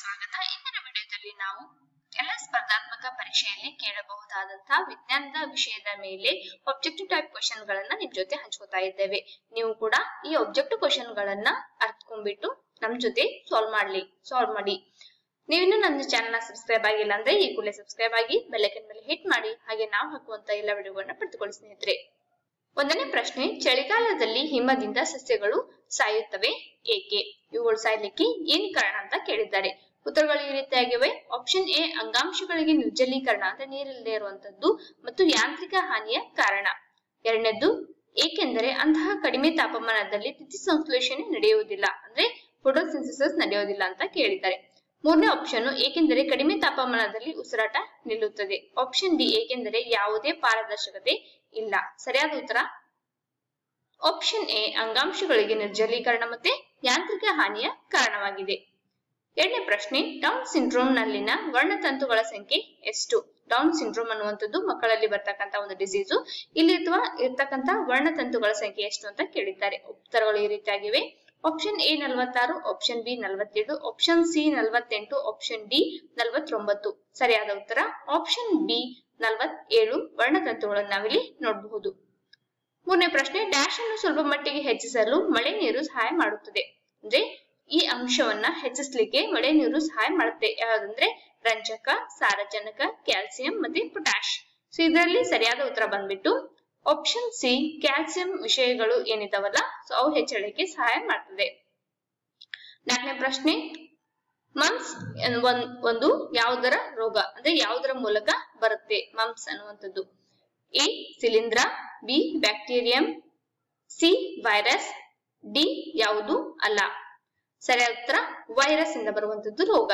ಸ್ವಾಗತ ಇಂದಿನ ವಿಡಿಯೋದಲ್ಲಿ ನಾವು ಎಲ್ಲ ಸ್ಪರ್ಧಾತ್ಮಕ ಪರೀಕ್ಷೆಯಲ್ಲಿ ಕೇಳಬಹುದಾದಂತಹ ವಿಜ್ಞಾನದ ವಿಷಯದ ಮೇಲೆ ಆಬ್ಜೆಕ್ಟಿವ್ ಟೈಪ್ ಕ್ವಶನ್ ಗಳನ್ನ ನಿಮ್ ಜೊತೆ ಹಂಚ್ಕೋತಾ ಇದ್ದೇವೆ ನೀವು ಕೂಡ ಈ ಆಬ್ಜೆಕ್ಟಿವ್ ಕ್ವಶನ್ ಗಳನ್ನ ಅರ್ಥಕೊಂಡ್ಬಿಟ್ಟು ನಮ್ ಜೊತೆ ಸಾಲ್ವ್ ಮಾಡ್ಲಿ ಸಾಲ್ವ್ ಮಾಡಿ ನೀವಿನ್ನು ನನ್ನ ಚಾನಲ್ ಸಬ್ಸ್ಕ್ರೈಬ್ ಆಗಿಲ್ಲ ಅಂದ್ರೆ ಈ ಕೂಡಲೇ ಸಬ್ಸ್ಕ್ರೈಬ್ ಆಗಿ ಬೆಲ್ಲೈಕನ್ ಮೇಲೆ ಹಿಟ್ ಮಾಡಿ ಹಾಗೆ ನಾವು ಹಾಕುವಂತ ಎಲ್ಲ ವಿಡಿಯೋಗಳನ್ನ ಪಡೆದುಕೊಳ್ಳಿ ಸ್ನೇಹಿತರೆ ಒಂದನೇ ಪ್ರಶ್ನೆ ಚಳಿಗಾಲದಲ್ಲಿ ಹಿಮದಿಂದ ಸಸ್ಯಗಳು ಸಾಯುತ್ತವೆ ಏಕೆ ಇವುಗಳು ಸಾಯ್ಲಿಕ್ಕೆ ಏನ್ ಕಾರಣ ಅಂತ ಕೇಳಿದ್ದಾರೆ ಉತ್ತರಗಳು ಈ ರೀತಿಯಾಗಿವೆ ಆಪ್ಷನ್ ಎ ಅಂಗಾಂಶಗಳಿಗೆ ನಿರ್ಜಲೀಕರಣ ಅಂದ್ರೆ ನೀರಿಲ್ಲದೆ ಇರುವಂತದ್ದು ಮತ್ತು ಯಾಂತ್ರಿಕ ಹಾನಿಯ ಕಾರಣ ಎರಡನೇದ್ದು ಏಕೆಂದರೆ ಅಂತಹ ಕಡಿಮೆ ತಾಪಮಾನದಲ್ಲಿ ಸಂಶ್ಲೇಷಣೆ ನಡೆಯುವುದಿಲ್ಲ ಅಂದ್ರೆ ಫೋಟೋಸಿಂಥಸಿಸ್ ನಡೆಯುವುದಿಲ್ಲ ಅಂತ ಕೇಳಿದ್ದಾರೆ ಮೂರನೇ ಆಪ್ಷನ್ ಏಕೆಂದರೆ ಕಡಿಮೆ ತಾಪಮಾನದಲ್ಲಿ ಉಸಿರಾಟ ನಿಲ್ಲುತ್ತದೆ ಆಪ್ಷನ್ ಡಿ ಏಕೆಂದರೆ ಯಾವುದೇ ಪಾರದರ್ಶಕತೆ ಇಲ್ಲ ಸರಿಯಾದ ಉತ್ತರ ಆಪ್ಷನ್ ಎ ಅಂಗಾಂಶಗಳಿಗೆ ನಿರ್ಜಲೀಕರಣ ಮತ್ತೆ ಯಾಂತ್ರಿಕ ಹಾನಿಯ ಕಾರಣವಾಗಿದೆ ಎರಡನೇ ಪ್ರಶ್ನೆ ಡೌನ್ ಸಿಂಡ್ರೋಮ್ ನಲ್ಲಿನ ವರ್ಣತಂತುಗಳ ಸಂಖ್ಯೆ ಎಷ್ಟು ಡೌನ್ ಸಿಂಡ್ರೋಮ್ ಅನ್ನುವಂಥದ್ದು ಮಕ್ಕಳಲ್ಲಿ ಬರ್ತಕ್ಕಂತ ಒಂದು ಡಿಸೀಸು ಇಲ್ಲಿ ಅಥವಾ ಇರ್ತಕ್ಕಂತ ವರ್ಣತಂತುಗಳ ಸಂಖ್ಯೆ ಎಷ್ಟು ಅಂತ ಕೇಳಿದ್ದಾರೆ ಉತ್ತರಗಳು ಈ ರೀತಿಯಾಗಿವೆ ಆಪ್ಷನ್ ಎ ನಲವತ್ತಾರು ಆಪ್ಷನ್ ಬಿ ನಲವತ್ತೇಳು ಆಪ್ಷನ್ ಸಿ ನಲವತ್ತೆಂಟು ಆಪ್ಷನ್ ಡಿ ನಲವತ್ತೊಂಬತ್ತು ಸರಿಯಾದ ಉತ್ತರ ಆಪ್ಷನ್ ಬಿ ನಲವತ್ತೇಳು ವರ್ಣತಂತುಗಳನ್ನು ನಾವಿಲ್ಲಿ ನೋಡಬಹುದು ಮೂರನೇ ಪ್ರಶ್ನೆ ಡ್ಯಾಶ್ ಅನ್ನು ಸ್ವಲ್ಪ ಮಟ್ಟಿಗೆ ಹೆಚ್ಚಿಸಲು ಮಳೆ ನೀರು ಸಹಾಯ ಮಾಡುತ್ತದೆ ಅಂದ್ರೆ ಈ ಅಂಶವನ್ನ ಹೆಚ್ಚಿಸಲಿಕ್ಕೆ ಮಳೆ ನೀರು ಸಹಾಯ ಮಾಡುತ್ತೆ ಯಾವ್ದಂದ್ರೆ ರಂಜಕ ಸಾರಜನಕ ಕ್ಯಾಲ್ಸಿಯಂ ಮತ್ತೆ ಪೊಟ್ಯಾಶ್ ಸೊ ಇದರಲ್ಲಿ ಸರಿಯಾದ ಉತ್ತರ ಬಂದ್ಬಿಟ್ಟು ಆಪ್ಷನ್ ಸಿ ಕ್ಯಾಲ್ಸಿಯಂ ವಿಷಯಗಳು ಏನಿದಾವಲ್ಲ ಸೊ ಅವು ಹೆಚ್ಚಳಕ್ಕೆ ಸಹಾಯ ಮಾಡ್ತದೆ ನಾಲ್ಕನೇ ಪ್ರಶ್ನೆ ಮಮ್ಸ್ ಒಂದು ಯಾವುದರ ರೋಗ ಅಂದ್ರೆ ಯಾವುದರ ಮೂಲಕ ಬರುತ್ತೆ ಮಮ್ಸ್ ಅನ್ನುವಂಥದ್ದು ಎ ಶಿಲೀಂಧ್ರ B bacterium C virus D ಯಾವುದು ಅಲ್ಲ ಸರಿಯಾದ ಉತ್ತರ ವೈರಸ್ ಇಂದ ಬರುವಂತದ್ದು ರೋಗ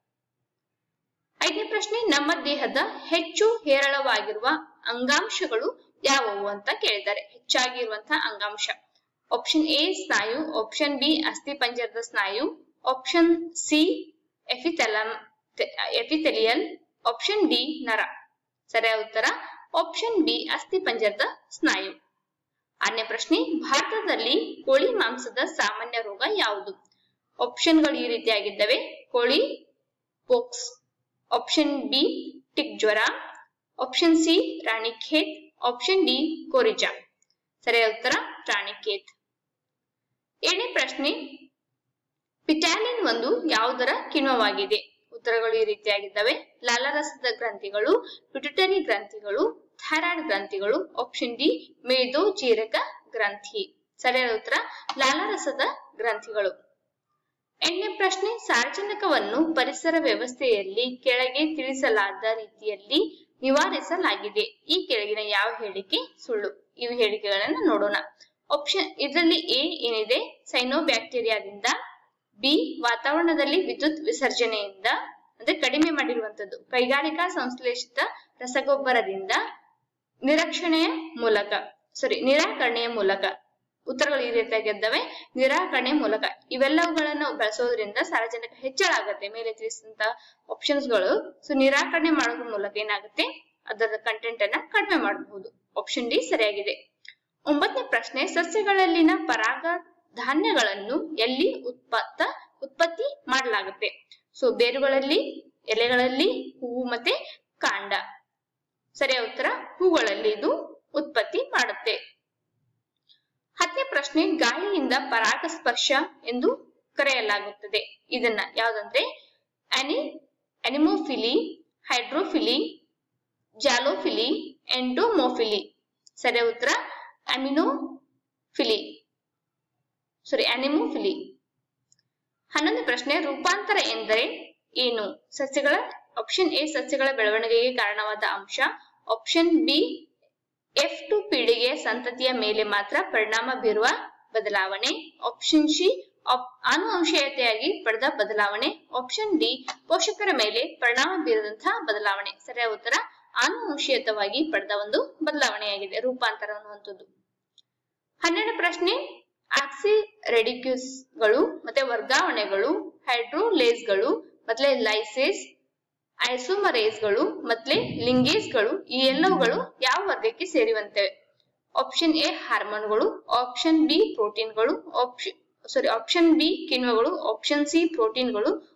ಐದನೇ ಪ್ರಶ್ನೆ ನಮ್ಮ ದೇಹದ ಹೆಚ್ಚು ಹೇರಳವಾಗಿರುವ ಅಂಗಾಂಶಗಳು ಯಾವುವು ಅಂತ ಕೇಳಿದ್ದಾರೆ ಹೆಚ್ಚಾಗಿರುವಂತಹ ಅಂಗಾಂಶ ಆಪ್ಷನ್ ಎ ಸ್ನಾಯು ಆಪ್ಷನ್ ಬಿ ಅಸ್ಥಿಪಂಜರದ ಸ್ನಾಯು option C epithelium epithelial option D ನರ ಸರಿಯಾದ ಉತ್ತರ ಆಪ್ಷನ್ ಬಿ ಅಸ್ಥಿಪಂಜರದ ಸ್ನಾಯು ಆರನೇ ಪ್ರಶ್ನೆ ಭಾರತದಲ್ಲಿ ಕೋಳಿ ಮಾಂಸದ ಸಾಮಾನ್ಯ ರೋಗ ಯಾವುದು ಆಪ್ಷನ್ಗಳು ಈ ರೀತಿಯಾಗಿದ್ದವೆ ಕೋಳಿ ಪೋಕ್ಸ್ ಆಪ್ಷನ್ ಬಿ ಟಿಕ್ ಜ್ವರ option C Ranikhet option D coryza ಸರಿಯಾದ ಉತ್ತರ ರಾಣಿಖೇತ್ ಏಳನೇ ಪ್ರಶ್ನೆ ಪಿಟಾಲಿನ್ ಒಂದು ಯಾವುದರ ಕಿಣ್ವವಾಗಿದೆ ಉತ್ತರಗಳು ಈ ರೀತಿಯಾಗಿದ್ದಾವೆ ಲಾಲಾರಸದ ಗ್ರಂಥಿಗಳು ಪಿಟ್ಯುಟರಿ ಗ್ರಂಥಿಗಳು ಥೈರಾಯ್ಡ್ ಗ್ರಂಥಿಗಳು ಆಪ್ಷನ್ ಡಿ ಮೇದೋ ಜೀರಕ ಗ್ರಂಥಿ ಸರಿಯಾದ ಉತ್ತರ ಲಾಲಾರಸದ ಗ್ರಂಥಿಗಳು ಎಂಟನೇ ಪ್ರಶ್ನೆ ಸಾರ್ವಜನಿಕವನ್ನು ಪರಿಸರ ವ್ಯವಸ್ಥೆಯಲ್ಲಿ ಕೆಳಗೆ ತಿಳಿಸಲಾದ ರೀತಿಯಲ್ಲಿ ನಿವಾರಿಸಲಾಗಿದೆ ಈ ಕೆಳಗಿನ ಯಾವ ಹೇಳಿಕೆ ಸುಳ್ಳು ಇವು ಹೇಳಿಕೆಗಳನ್ನು ನೋಡೋಣ ಆಪ್ಷನ್ ಇದರಲ್ಲಿ ಎ ಏನಿದೆ ಸೈನೋಬ್ಯಾಕ್ಟೀರಿಯಾದಿಂದ ಬಿ ವಾತಾವರಣದಲ್ಲಿ ವಿದ್ಯುತ್ ವಿಸರ್ಜನೆಯಿಂದ ಅಂದ್ರೆ ಕಡಿಮೆ ಮಾಡಿರುವಂತದ್ದು ಕೈಗಾರಿಕಾ ಸಂಶ್ಲೇಷಿತ ರಸಗೊಬ್ಬರದಿಂದ ನಿರಕ್ಷಣೆಯ ಮೂಲಕ ಸಾರಿ ನಿರಾಕರಣೆಯ ಮೂಲಕ ಉತ್ತರಗಳು ಈ ರೀತಿಯಾಗಿದ್ದಾವೆ ನಿರಾಕರಣೆ ಮೂಲಕ ಇವೆಲ್ಲವುಗಳನ್ನು ಬಳಸೋದ್ರಿಂದ ಸಾರ್ವಜನಿಕ ಹೆಚ್ಚಳ ಆಗುತ್ತೆ ಮೇಲೆ ತಿಳಿಸಿದಂತ ಆಪ್ಷನ್ಸ್ ಗಳು ಸೊ ನಿರಾಕರಣೆ ಮಾಡೋದ್ರ ಮೂಲಕ ಏನಾಗುತ್ತೆ ಅದರ ಕಂಟೆಂಟ್ ಅನ್ನ ಕಡಿಮೆ ಮಾಡಬಹುದು ಆಪ್ಷನ್ ಡಿ ಸರಿಯಾಗಿದೆ ಒಂಬತ್ತನೇ ಪ್ರಶ್ನೆ ಸಸ್ಯಗಳಲ್ಲಿನ ಪರಾಗ ಧಾನ್ಯಗಳನ್ನು ಎಲ್ಲಿ ಉತ್ಪತ್ತ ಉತ್ಪತ್ತಿ ಮಾಡಲಾಗುತ್ತೆ ಸೊ ಬೇರುಗಳಲ್ಲಿ ಎಲೆಗಳಲ್ಲಿ ಹೂವು ಮತ್ತೆ ಕಾಂಡ ಸರಿಯಾದ ಉತ್ತರ ಹೂಗಳಲ್ಲಿ ಇದು ಉತ್ಪತ್ತಿ ಮಾಡುತ್ತೆ ಹತ್ತನೇ ಪ್ರಶ್ನೆ ಗಾಳಿಯಿಂದ ಪರಾಗಸ್ಪರ್ಶ ಎಂದು ಕರೆಯಲಾಗುತ್ತದೆ ಇದನ್ನ ಯಾವ್ದಂದ್ರೆ ಅನಿ ಅನಿಮೋಫಿಲಿ ಹೈಡ್ರೋಫಿಲಿ ಜಾಲೋಫಿಲಿ ಎಂಡೋಮೋಫಿಲಿ ಸರಿಯಾದ ಉತ್ತರ ಅಮಿನೋಫಿಲಿ ಸಾರಿ ಅನಿಮೋಫಿಲಿ ಹನ್ನೊಂದನೇ ಪ್ರಶ್ನೆ ರೂಪಾಂತರ ಎಂದರೆ ಏನು ಸಸ್ಯಗಳ ಆಪ್ಷನ್ ಎ ಸಸ್ಯಗಳ ಬೆಳವಣಿಗೆಗೆ ಕಾರಣವಾದ ಅಂಶ ಆಪ್ಷನ್ ಬಿ ಎಫ್ ಟು ಪೀಳಿಗೆಯ ಸಂತತಿಯ ಮೇಲೆ ಮಾತ್ರ ಪರಿಣಾಮ ಬೀರುವ ಬದಲಾವಣೆ ಆಪ್ಷನ್ ಸಿ ಆನುವಂಶೀಯತೆಯಾಗಿ ಪಡೆದ ಬದಲಾವಣೆ ಆಪ್ಷನ್ ಡಿ ಪೋಷಕರ ಮೇಲೆ ಪರಿಣಾಮ ಬೀರದಂತಹ ಬದಲಾವಣೆ ಸರಿಯಾದ ಉತ್ತರ ಆನುವಂಶೀಯತವಾಗಿ ಪಡೆದ ಒಂದು ಬದಲಾವಣೆಯಾಗಿದೆ ರೂಪಾಂತರ ಅನ್ನುವಂಥದ್ದು ಹನ್ನೆರಡು ಪ್ರಶ್ನೆ ಆಕ್ಸಿ ರೆಡಿಕ್ಯೂಸ್ಗಳು ಮತ್ತೆ ವರ್ಗಾವಣೆಗಳು ಹೈಡ್ರೋಲೇಸ್ಗಳು ಮತ್ತೆ ಲೈಸೇಸ್ ಐಸೋಮರೇಸ್ಗಳು ಮತ್ತೆ ಲಿಂಗೇಸ್ಗಳು ಈ ಎಲ್ಲವುಗಳು ಯಾವ ವರ್ಗಕ್ಕೆ ಸೇರಿವಂತವೆ ಆಪ್ಷನ್ ಎ ಹಾರ್ಮೋನ್ಗಳು ಆಪ್ಷನ್ ಬಿ ಪ್ರೋಟೀನ್ಗಳು ಆಪ್ಷನ್ ಸಾರಿ ಆಪ್ಷನ್ ಬಿ ಕಿಣ್ವಗಳು ಆಪ್ಷನ್ ಸಿ ಪ್ರೋಟೀನ್ಗಳು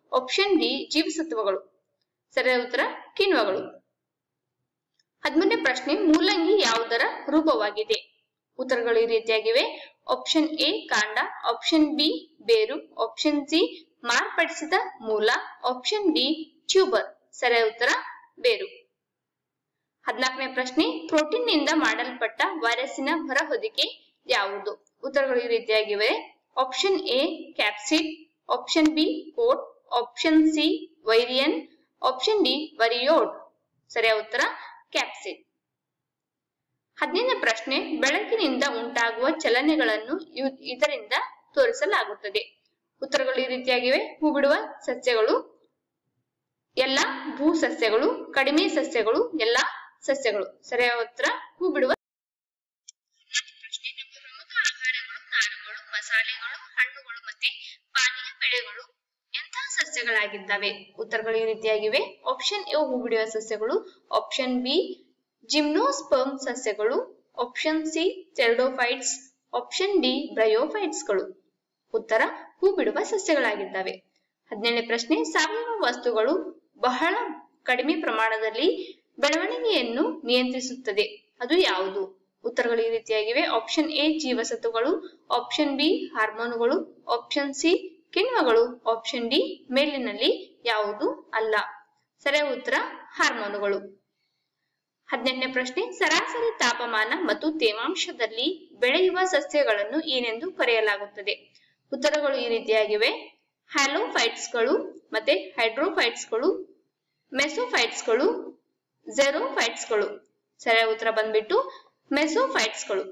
ಆಪ್ಷನ್ ಡಿ ಜೀವಸತ್ವಗಳು ಸರಿಯಾದ ಉತ್ತರ ಕಿಣ್ವಗಳು ಹದಿಮೂರನೇ ಪ್ರಶ್ನೆ ಮೂಲಂಗಿ ಯಾವುದರ ರೂಪವಾಗಿದೆ ಉತ್ತರಗಳು ಈ ರೀತಿಯಾಗಿವೆ ಆಪ್ಷನ್ ಎ ಕಾಂಡ ಆಪ್ಷನ್ ಬಿ ಬೇರು ಆಪ್ಷನ್ ಸಿ ಮಾರ್ಪಡಿಸಿದ ಮೂಲ ಆಪ್ಷನ್ ಡಿ ಟ್ಯೂಬರ್ ಸರಿಯಾದ ಉತ್ತರ ಬೇರು ಹದಿನಾಲ್ಕನೇ ಪ್ರಶ್ನೆ ಪ್ರೋಟೀನ್ ನಿಂದ ಮಾಡಲ್ಪಟ್ಟ ವೈರಸ್ಸಿನ ಹೊರಹೊದಿಕೆ ಯಾವುದು ಉತ್ತರಗಳು ಈ ರೀತಿಯಾಗಿವೆ option A capsid option B coat option C virion option D ವರಿಯೋಡ್ ಸರಿಯಾದ ಉತ್ತರ ಕ್ಯಾಪ್ಸಿಡ್ ಹದಿನೈದನೇ ಪ್ರಶ್ನೆ ಬೆಳಕಿನಿಂದ ಉಂಟಾಗುವ ಚಲನೆಗಳನ್ನು ಇವ್- ಇದರಿಂದ ತೋರಿಸಲಾಗುತ್ತದೆ ಉತ್ತರಗಳು ಈ ರೀತಿಯಾಗಿವೆ ಹೂ ಬಿಡುವ ಸಸ್ಯಗಳು ಎಲ್ಲ ಭೂ ಸಸ್ಯಗಳು ಕಡಿಮೆ ಸಸ್ಯಗಳು ಎಲ್ಲ ಸಸ್ಯಗಳು ಸರಿಯಾದ ಉತ್ತರ ಹೂ ಬಿಡುವ ಪ್ರಶ್ನೆ ನಮ್ಮ ಪ್ರಮುಖ ಆಹಾರಗಳು ನಾರುಗಳು ಮಸಾಲೆಗಳು ಹಣ್ಣುಗಳು ಮತ್ತೆ ಪಾನೀಯ ಬೆಳೆಗಳು ಎಂತಹ ಸಸ್ಯಗಳಾಗಿದ್ದಾವೆ ಉತ್ತರಗಳು ಈ ರೀತಿಯಾಗಿವೆ ಆಪ್ಷನ್ ಎ ಹೂ ಬಿಡುವ ಸಸ್ಯಗಳು ಆಪ್ಷನ್ ಬಿ ಜಿಮ್ನೋಸ್ಪರ್ಮ್ ಸಸ್ಯಗಳು option C pteridophytes option D ಬ್ರಯೋಫೈಟ್ಸ್ಗಳು ಉತ್ತರ ಹೂ ಬಿಡುವ ಸಸ್ಯಗಳಾಗಿದ್ದಾವೆ ಹದಿನೇಳನೇ ಪ್ರಶ್ನೆ ಸಾವಯವ ವಸ್ತುಗಳು ಬಹಳ ಕಡಿಮೆ ಪ್ರಮಾಣದಲ್ಲಿ ಬೆಳವಣಿಗೆಯನ್ನು ನಿಯಂತ್ರಿಸುತ್ತದೆ ಅದು ಯಾವುದು ಉತ್ತರಗಳು ಈ ರೀತಿಯಾಗಿವೆ ಆಪ್ಷನ್ ಎ ಜೀವಸತ್ವಗಳು ಆಪ್ಷನ್ ಬಿ ಹಾರ್ಮೋನುಗಳು ಆಪ್ಷನ್ ಸಿ ಕಿಣ್ವಗಳು ಆಪ್ಷನ್ ಡಿ ಮೇಲಿನಲ್ಲಿ ಯಾವುದು ಅಲ್ಲ ಸರಿಯಾದ ಉತ್ತರ ಹಾರ್ಮೋನುಗಳು ಹದಿನೆಂಟನೇ ಪ್ರಶ್ನೆ ಸರಾಸರಿ ತಾಪಮಾನ ಮತ್ತು ತೇವಾಂಶದಲ್ಲಿ ಬೆಳೆಯುವ ಸಸ್ಯಗಳನ್ನು ಏನೆಂದು ಕರೆಯಲಾಗುತ್ತದೆ ಉತ್ತರಗಳು ಈ ರೀತಿಯಾಗಿವೆ ಹ್ಯಾಲೋಫೈಟ್ಸ್ಗಳು ಮತ್ತೆ ಹೈಡ್ರೋಫೈಟ್ಸ್ಗಳು ಮೆಸೋಫೈಟ್ಸ್ಗಳು ಜೆರೋಫೈಟ್ಸ್ಗಳು ಸರಿಯಾದ ಉತ್ತರ ಬಂದ್ಬಿಟ್ಟು ಮೆಸೋಫೈಟ್ಸ್ಗಳು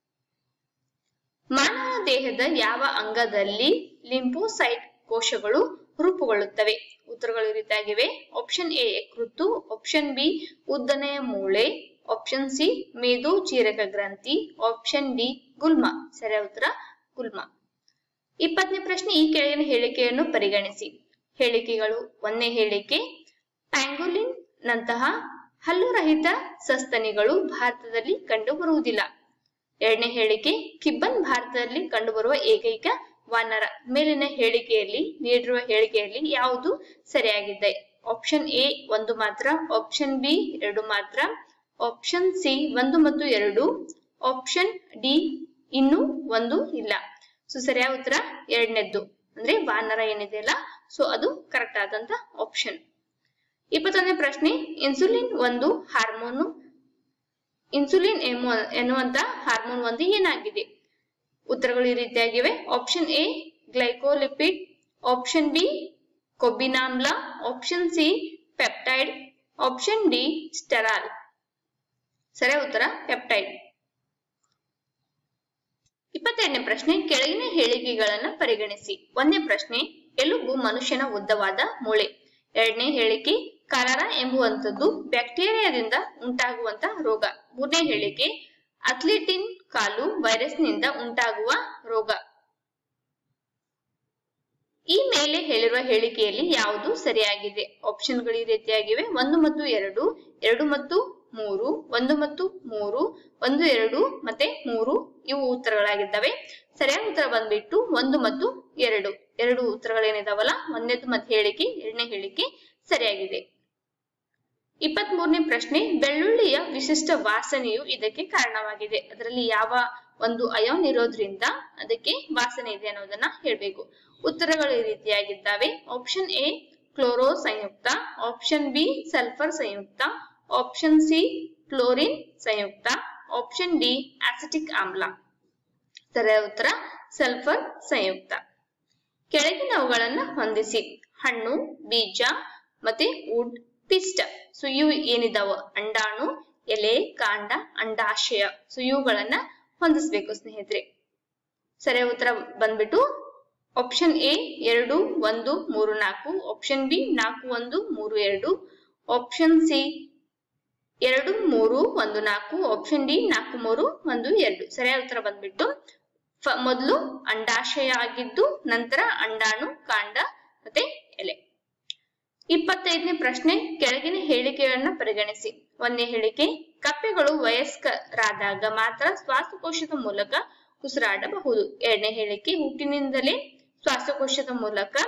ಮಾನವ ದೇಹದ ಯಾವ ಅಂಗದಲ್ಲಿ ಲಿಂಫೋಸೈಟ್ ಕೋಶಗಳು ರೂಪುಗೊಳ್ಳುತ್ತವೆ ಉತ್ತರಗಳು ಈ ರೀತಿಯಾಗಿವೆ ಆಪ್ಷನ್ ಎ ಯಕೃತ್ತು ಆಪ್ಷನ್ ಬಿ ಉದ್ದನೆಯ ಮೂಳೆ ಆಪ್ಷನ್ ಸಿ ಮೇದು ಚೀರಕ ಗ್ರಂಥಿ ಆಪ್ಷನ್ ಡಿ ಗುಲ್ಮ ಸರಿಯಾದ ಉತ್ತರ ಗುಲ್ಮ ಇಪ್ಪತ್ತನೇ ಪ್ರಶ್ನೆ ಈ ಕೆಳಗಿನ ಹೇಳಿಕೆಯನ್ನು ಪರಿಗಣಿಸಿ ಹೇಳಿಕೆಗಳು ಒಂದನೇ ಹೇಳಿಕೆ ಪ್ಯಾಂಗೋಲಿನ್ ನಂತಹ ಹಲ್ಲುರಹಿತ ಸಸ್ತನಿಗಳು ಭಾರತದಲ್ಲಿ ಕಂಡುಬರುವುದಿಲ್ಲ ಎರಡನೇ ಹೇಳಿಕೆ ಕಿಬ್ಬನ್ ಭಾರತದಲ್ಲಿ ಕಂಡುಬರುವ ಏಕೈಕ ವಾನರ ಮೇಲಿನ ಹೇಳಿಕೆಯಲ್ಲಿ ನೀಡಿರುವ ಹೇಳಿಕೆಯಲ್ಲಿ ಯಾವುದು ಸರಿಯಾಗಿದೆ ಆಪ್ಷನ್ ಎ ಒಂದು ಮಾತ್ರ ಆಪ್ಷನ್ ಬಿ ಎರಡು ಮಾತ್ರ ಆಪ್ಷನ್ ಸಿ ಒಂದು ಮತ್ತು ಎರಡು ಆಪ್ಷನ್ ಡಿ ಇನ್ನು ಒಂದು ಇಲ್ಲ ಸೊ ಸರಿಯಾದ ಉತ್ತರ ಎರಡನೇದ್ದು ಅಂದ್ರೆ ವಾನರ ಏನಿದೆಯಲ್ಲ ಸೊ ಅದು ಕರೆಕ್ಟ್ ಆದಂತ ಆಪ್ಷನ್ ಇಪ್ಪತ್ತೊಂದನೇ ಪ್ರಶ್ನೆ ಇನ್ಸುಲಿನ್ ಒಂದು ಹಾರ್ಮೋನು ಇನ್ಸುಲಿನ್ ಎನ್ನುವ ಎನ್ನುವಂತ ಹಾರ್ಮೋನ್ ಒಂದು ಏನಾಗಿದೆ ಉತ್ತರಗಳು ಈ ರೀತಿಯಾಗಿವೆ option A glycolipid option B ಕೊಬ್ಬಿನಾಮ್ಲ option C peptide option D sterol ಸರಿಯಾದ ಉತ್ತರ ಪೆಪ್ಟೈಡ್ ಇಪ್ಪತ್ತೆರಡನೇ ಪ್ರಶ್ನೆ ಕೆಳಗಿನ ಹೇಳಿಕೆಗಳನ್ನ ಪರಿಗಣಿಸಿ ಒಂದನೇ ಪ್ರಶ್ನೆ ಎಲುಬು ಮನುಷ್ಯನ ಉದ್ದವಾದ ಮೂಳೆ ಎರಡನೇ ಹೇಳಿಕೆ ಕಲರ ಎಂಬುವಂಥದ್ದು ಬ್ಯಾಕ್ಟೀರಿಯಾದಿಂದ ಉಂಟಾಗುವಂತ ರೋಗ ಮೂರನೇ ಹೇಳಿಕೆ ಅಥ್ಲಿಟಿನ್ ಕಾಲು ವೈರಸ್ನಿಂದ ಉಂಟಾಗುವ ರೋಗ ಈ ಮೇಲೆ ಹೇಳಿರುವ ಹೇಳಿಕೆಯಲ್ಲಿ ಯಾವುದು ಸರಿಯಾಗಿದೆ ಆಪ್ಷನ್ಗಳು ಈ ರೀತಿಯಾಗಿವೆ ಒಂದು ಮತ್ತು ಎರಡು ಎರಡು ಮತ್ತು ಮೂರು ಒಂದು ಮತ್ತು ಮೂರು ಒಂದು ಎರಡು ಮತ್ತೆ ಮೂರು ಇವು ಉತ್ತರಗಳಾಗಿದ್ದಾವೆ ಸರಿಯಾದ ಉತ್ತರ ಬಂದ್ಬಿಟ್ಟು ಒಂದು ಮತ್ತು ಎರಡು ಎರಡು ಉತ್ತರಗಳೇನಿದಾವಲ್ಲ ಒಂದನೇದು ಮತ್ತೆ ಹೇಳಿಕೆ ಎರಡನೇ ಹೇಳಿಕೆ ಸರಿಯಾಗಿದೆ ಇಪ್ಪತ್ತ್ ಮೂರನೇ ಪ್ರಶ್ನೆ ಬೆಳ್ಳುಳ್ಳಿಯ ವಿಶಿಷ್ಟ ವಾಸನೆಯು ಇದಕ್ಕೆ ಕಾರಣವಾಗಿದೆ ಅದರಲ್ಲಿ ಯಾವ ಒಂದು ಅಯೋನ್ ಇರೋದ್ರಿಂದ ಅದಕ್ಕೆ ವಾಸನೆ ಇದೆ ಅನ್ನೋದನ್ನ ಹೇಳ್ಬೇಕು ಉತ್ತರಗಳು ಈ ರೀತಿಯಾಗಿದ್ದಾವೆ ಆಪ್ಷನ್ ಎ ಕ್ಲೋರೋ ಸಂಯುಕ್ತ ಆಪ್ಷನ್ ಬಿ ಸಲ್ಫರ್ ಸಂಯುಕ್ತ ಆಪ್ಷನ್ ಸಿ ಕ್ಲೋರಿನ್ ಸಂಯುಕ್ತ ಆಪ್ಷನ್ ಡಿ ಆಸಿಟಿಕ್ ಆಮ್ಲ ಸರಿಯಾದ ಉತ್ತರ ಸಲ್ಫರ್ ಸಂಯುಕ್ತ ಕೆಳಗಿನವುಗಳನ್ನ ಹೊಂದಿಸಿ ಹಣ್ಣು ಬೀಜ ಮತ್ತೆ ವುಡ್ ಪಿಷ್ಟ ಸೊ ಇವು ಏನಿದಾವ ಅಂಡಾಣು ಎಲೆ ಕಾಂಡ ಅಂಡಾಶಯ ಸೊ ಇವುಗಳನ್ನ ಹೊಂದಿಸ್ಬೇಕು ಸ್ನೇಹಿತರೆ ಸರಿಯಾದ ಉತ್ತರ ಬಂದ್ಬಿಟ್ಟು ಆಪ್ಷನ್ ಎ ಎರಡು ಒಂದು ಮೂರು ನಾಲ್ಕು ಆಪ್ಷನ್ ಬಿ ನಾಲ್ಕು ಒಂದು ಮೂರು ಎರಡು ಆಪ್ಷನ್ ಸಿ ಎರಡು ಮೂರು ಒಂದು ನಾಲ್ಕು ಆಪ್ಷನ್ ಡಿ ನಾಲ್ಕು ಮೂರು ಒಂದು ಎರಡು ಸರಿಯಾದ ಉತ್ತರ ಬಂದ್ಬಿಟ್ಟು ಫ- ಮೊದಲು ಅಂಡಾಶಯ ಆಗಿದ್ದು ನಂತರ ಅಂಡಾಣು ಕಾಂಡ ಮತ್ತೆ ಎಲೆ ಇಪ್ಪತ್ತೈದನೇ ಪ್ರಶ್ನೆ ಕೆಳಗಿನ ಹೇಳಿಕೆಗಳನ್ನ ಪರಿಗಣಿಸಿ ಒಂದನೇ ಹೇಳಿಕೆ ಕಪ್ಪೆಗಳು ವಯಸ್ಕರಾದಾಗ ಮಾತ್ರ ಶ್ವಾಸಕೋಶದ ಮೂಲಕ ಉಸಿರಾಡಬಹುದು ಎರಡನೇ ಹೇಳಿಕೆ ಹುಟ್ಟಿನಿಂದಲೇ ಶ್ವಾಸಕೋಶದ ಮೂಲಕ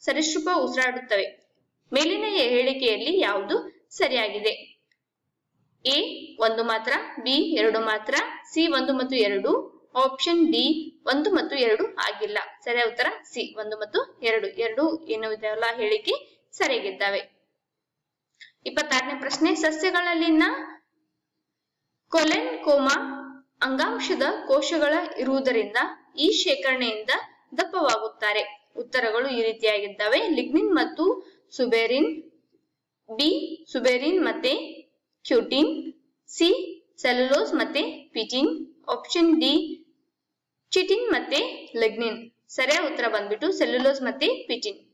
ಸರೀಸೃಪ ಉಸಿರಾಡುತ್ತವೆ ಮೇಲಿನ ಹೇಳಿಕೆಯಲ್ಲಿ ಯಾವುದು ಸರಿಯಾಗಿದೆ ಎ ಒಂದು ಮಾತ್ರ ಬಿ ಎರಡು ಮಾತ್ರ ಸಿ ಒಂದು ಮತ್ತು ಎರಡು ಆಪ್ಷನ್ ಡಿ ಒಂದು ಮತ್ತು ಎರಡು ಆಗಿಲ್ಲ ಸರಿಯಾದ ಉತ್ತರ ಸಿ ಒಂದು ಮತ್ತು ಎರಡು ಎರಡು ಎನ್ನುವುದೆಲ್ಲ ಹೇಳಿಕೆ ಸರಿಯಾಗಿದ್ದಾವೆ ಇಪ್ಪತ್ತಾರನೇ ಪ್ರಶ್ನೆ ಸಸ್ಯಗಳಲ್ಲಿನ ಕೊಲೆನ್ ಕೋಮಾ ಅಂಗಾಂಶದ ಕೋಶಗಳ ಇರುವುದರಿಂದ ಈ ಶೇಖರಣೆಯಿಂದ ದಪ್ಪವಾಗುತ್ತಾರೆ ಉತ್ತರಗಳು ಈ ರೀತಿಯಾಗಿದ್ದಾವೆ ಲಿಗ್ನಿನ್ ಮತ್ತು ಸುಬೇರಿನ್ ಬಿ ಸುಬೇರಿನ್ ಮತ್ತೆ ಕ್ಯೂಟಿನ್ ಸಿ ಸೆಲ್ಯುಲೋಸ್ ಮತ್ತೆ ಪಿಟಿನ್ ಆಪ್ಷನ್ ಡಿ ಚಿಟಿನ್ ಮತ್ತೆ ಲೆಗ್ನಿನ್ ಸರಿಯಾದ ಉತ್ತರ ಬಂದ್ಬಿಟ್ಟು ಸೆಲ್ಯುಲೋಸ್ ಮತ್ತೆ ಪಿಟಿನ್